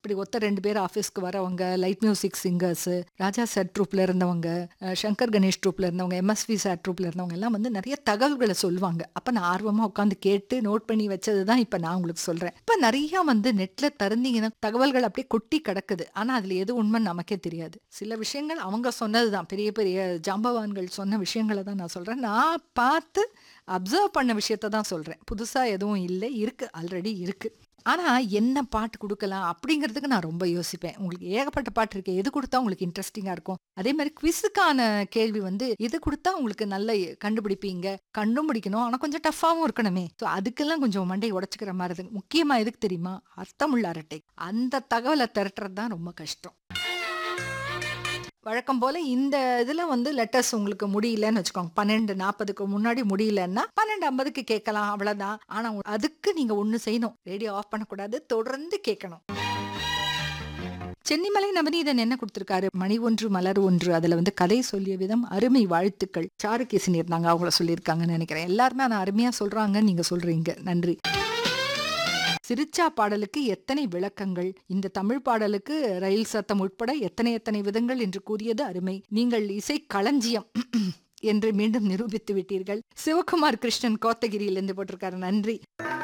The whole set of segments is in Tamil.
இப்படி ஒத்த ரெண்டு பேர் ஆஃபீஸ்க்கு வரவங்க light music singers Raja sir ட்ரூப்ல இருந்தவங்க அஹ், சங்கர் கணேஷ் ட்ரூப்ல இருந்தவங்க எம்எஸ்வி சார் ட்ரூப்ல இருந்தவங்க எல்லாம் வந்து நிறைய தகவல்களை சொல்லுவாங்க அப்ப நான் ஆர்வமா உட்காந்து கேட்டு நோட் பண்ணி வச்சது தான் இப்ப நான் உங்களுக்கு சொல்றேன் இப்ப நிறைய வந்து நெட்ல திறந்தீங்கன்னா தகவல்கள் அப்படியே கொட்டி கிடக்குது ஆனா அதுல எது உண்மைன்னு நமக்கே தெரியாது சில விஷயங்கள் அவங்க சொன்னதுதான் பெரிய பெரிய ஜாம்பவான்கள் சொன்ன விஷயங்களை தான் நான் சொல்றேன் நான் பார்த்து அப்சர்வ் பண்ண விஷயத்த தான் சொல்றேன் புதுசா எதுவும் இல்லை இருக்கு ஆல்ரெடி இருக்கு ஆனா என்ன பாட்டு கொடுக்கலாம் அப்படிங்கிறதுக்கு நான் ரொம்ப யோசிப்பேன் உங்களுக்கு ஏகப்பட்ட பாட்டு இருக்கு எது கொடுத்தா உங்களுக்கு இன்ட்ரெஸ்டிங்கா இருக்கும் அதே மாதிரி குவிஸுக்கான கேள்வி வந்து எது கொடுத்தா உங்களுக்கு நல்ல கண்டுபிடிப்பீங்க கண்டும் பிடிக்கணும் ஆனா கொஞ்சம் டஃப்பாவும் இருக்கணுமே ஸோ அதுக்கெல்லாம் கொஞ்சம் மண்டை உடைச்சுக்கிற மாதிரி இருக்கு முக்கியமா எதுக்கு தெரியுமா அர்த்தமுள்ள அரட்டை அந்த தகவலை திரட்டுறது தான் ரொம்ப கஷ்டம் வழக்கம் போல இந்த இதுல வந்து லெட்டர்ஸ் உங்களுக்கு முடியலன்னு வச்சுக்கோங்க பன்னெண்டு நாற்பதுக்கு முன்னாடி முடியலன்னா பன்னெண்டு ஐம்பதுக்கு கேட்கலாம் அவ்வளவுதான் ஆனா அதுக்கு நீங்க ஒண்ணு செய்யணும் ரேடியோ ஆஃப் பண்ணக்கூடாது தொடர்ந்து கேட்கணும் சென்னிமலை நவநீதன் என்ன கொடுத்திருக்காரு மணி ஒன்று மலர் ஒன்று அதுல வந்து கதை சொல்லிய விதம் அருமை வாழ்த்துக்கள் சாருகேசன் இருந்தாங்க அவங்கள சொல்லியிருக்காங்கன்னு நினைக்கிறேன் எல்லாருமே ஆனா அருமையா சொல்றாங்க நீங்க சொல்றீங்க நன்றி சிரிச்சா பாடலுக்கு எத்தனை விளக்கங்கள் இந்த தமிழ் பாடலுக்கு ரயில் சத்தம் உட்பட எத்தனை எத்தனை விதங்கள் என்று கூறியது அருமை நீங்கள் இசை களஞ்சியம் என்று மீண்டும் நிரூபித்து விட்டீர்கள் சிவகுமார் கிருஷ்ணன் கோத்தகிரியிலிருந்து போட்டிருக்காரு நன்றி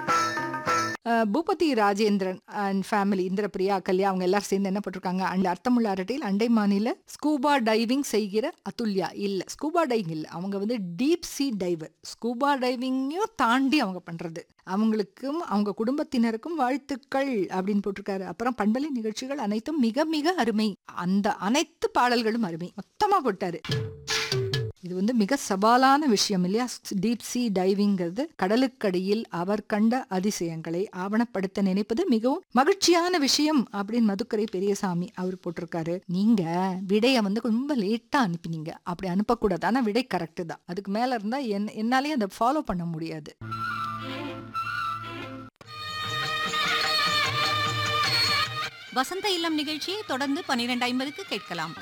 அஹ், பூபதி ராஜேந்திரன் அண்ட் ஃபேமிலி இந்திரபிரியா கல்யா அவங்க எல்லாரும் சேர்ந்து என்ன போட்டிருக்காங்க அந்த அர்த்தமுள்ள அரட்டையில் அண்டை மாநில ஸ்கூபா டைவிங் செய்கிற அதுல்யா இல்ல ஸ்கூபா டைவிங் இல்ல அவங்க வந்து டீப் சீ டைவர் ஸ்கூபா டைவிங்கையும் தாண்டி அவங்க பண்றது அவங்களுக்கும் அவங்க குடும்பத்தினருக்கும் வாழ்த்துக்கள் அப்படின்னு போட்டிருக்காரு அப்புறம் பண்பலை நிகழ்ச்சிகள் அனைத்தும் மிக மிக அருமை அந்த அனைத்து பாடல்களும் அருமை மொத்தமா போட்டாரு இது வந்து மிக சவாலான விஷயம் இல்லையா டீப் சீ டைவிங்கிறது கடலுக்கடியில் அவர் கண்ட அதிசயங்களை ஆவணப்படுத்த நினைப்பது மிகவும் மகிழ்ச்சியான விஷயம் அப்படின்னு மதுக்கரை பெரியசாமி அவர் போட்டிருக்காரு நீங்க விடைய வந்து ரொம்ப லேட்டா அனுப்பினீங்க அப்படி அனுப்பக்கூடாது ஆனா விடை கரெக்ட் தான் அதுக்கு மேல இருந்தா என் என்னாலே அதை ஃபாலோ பண்ண முடியாது வசந்த இல்லம் நிகழ்ச்சியை தொடர்ந்து பன்னிரண்டு ஐம்பதுக்கு கேட்கலாம்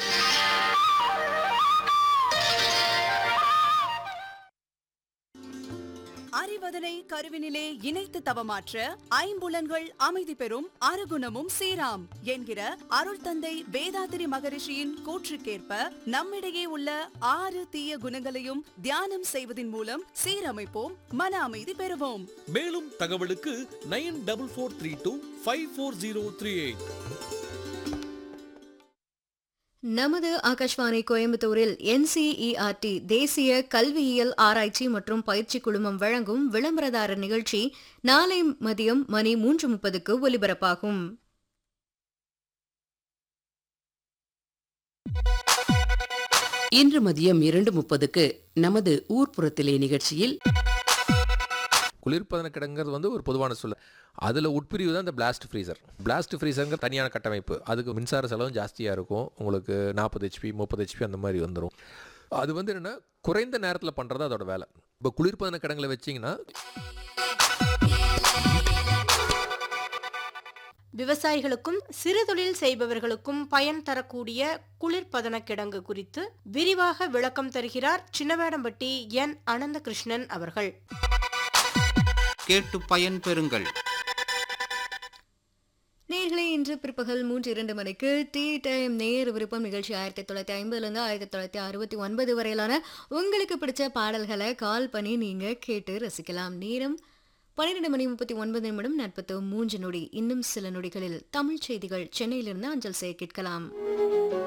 அறிவதனை கருவினிலே இணைத்து தவமாற்ற ஐம்புலன்கள் அமைதி பெறும் அருகுணமும் சீராம் என்கிற அருள் தந்தை வேதாத்திரி மகரிஷியின் கூற்றுக்கேற்ப நம்மிடையே உள்ள ஆறு தீய குணங்களையும் தியானம் செய்வதன் மூலம் சீரமைப்போம் மன அமைதி பெறுவோம் மேலும் தகவலுக்கு nine double four three two five four zero three eight நமது ஆகாஷ்வாணி கோயம்புத்தூரில் என்சிஇஆர்டி தேசிய கல்வியியல் ஆராய்ச்சி மற்றும் பயிற்சி குழுமம் வழங்கும் விளம்பரதாரர் நிகழ்ச்சி நாளை மதியம் மணி மூன்று முப்பதுக்கு ஒலிபரப்பாகும் இன்று மதியம் இரண்டு முப்பதுக்கு நமது ஊர்ப்புறத்திலே நிகழ்ச்சியில் குளிர்பதன கிடங்கிறது வந்து ஒரு பொதுவான சொல்ல அதில் உட்பிரிவு தான் இந்த பிளாஸ்ட் ஃப்ரீசர் பிளாஸ்ட் ஃப்ரீசருங்கிற தனியான கட்டமைப்பு அதுக்கு மின்சார செலவும் ஜாஸ்தியாக இருக்கும் உங்களுக்கு நாற்பது ஹெச்பி முப்பது ஹெச்பி அந்த மாதிரி வந்துடும் அது வந்து என்னென்னா குறைந்த நேரத்தில் பண்ணுறது அதோட வேலை இப்போ குளிர்பதன கிடங்குல வச்சிங்கன்னா விவசாயிகளுக்கும் சிறுதொழில் செய்பவர்களுக்கும் பயன் தரக்கூடிய குளிர்பதன கிடங்கு குறித்து விரிவாக விளக்கம் தருகிறார் சின்னவேடம்பட்டி என் அனந்தகிருஷ்ணன் அவர்கள் கேட்டு பயன் பெறுங்கள் நேர்களே இன்று பிற்பகல் மூன்று இரண்டு மணிக்கு டீ டைம் நேர் விருப்பம் நிகழ்ச்சி ஆயிரத்தி தொள்ளாயிரத்தி ஐம்பதுலேருந்து ஆயிரத்தி தொள்ளாயிரத்தி அறுபத்தி ஒன்பது வரையிலான உங்களுக்கு பிடிச்ச பாடல்களை கால் பண்ணி நீங்க கேட்டு ரசிக்கலாம் நேரம் பன்னிரெண்டு மணி முப்பத்தி ஒன்பது நிமிடம் நாற்பத்து மூன்று நொடி இன்னும் சில நொடிகளில் தமிழ் செய்திகள் சென்னையிலிருந்து அஞ்சல் செய்ய கேட்கலாம்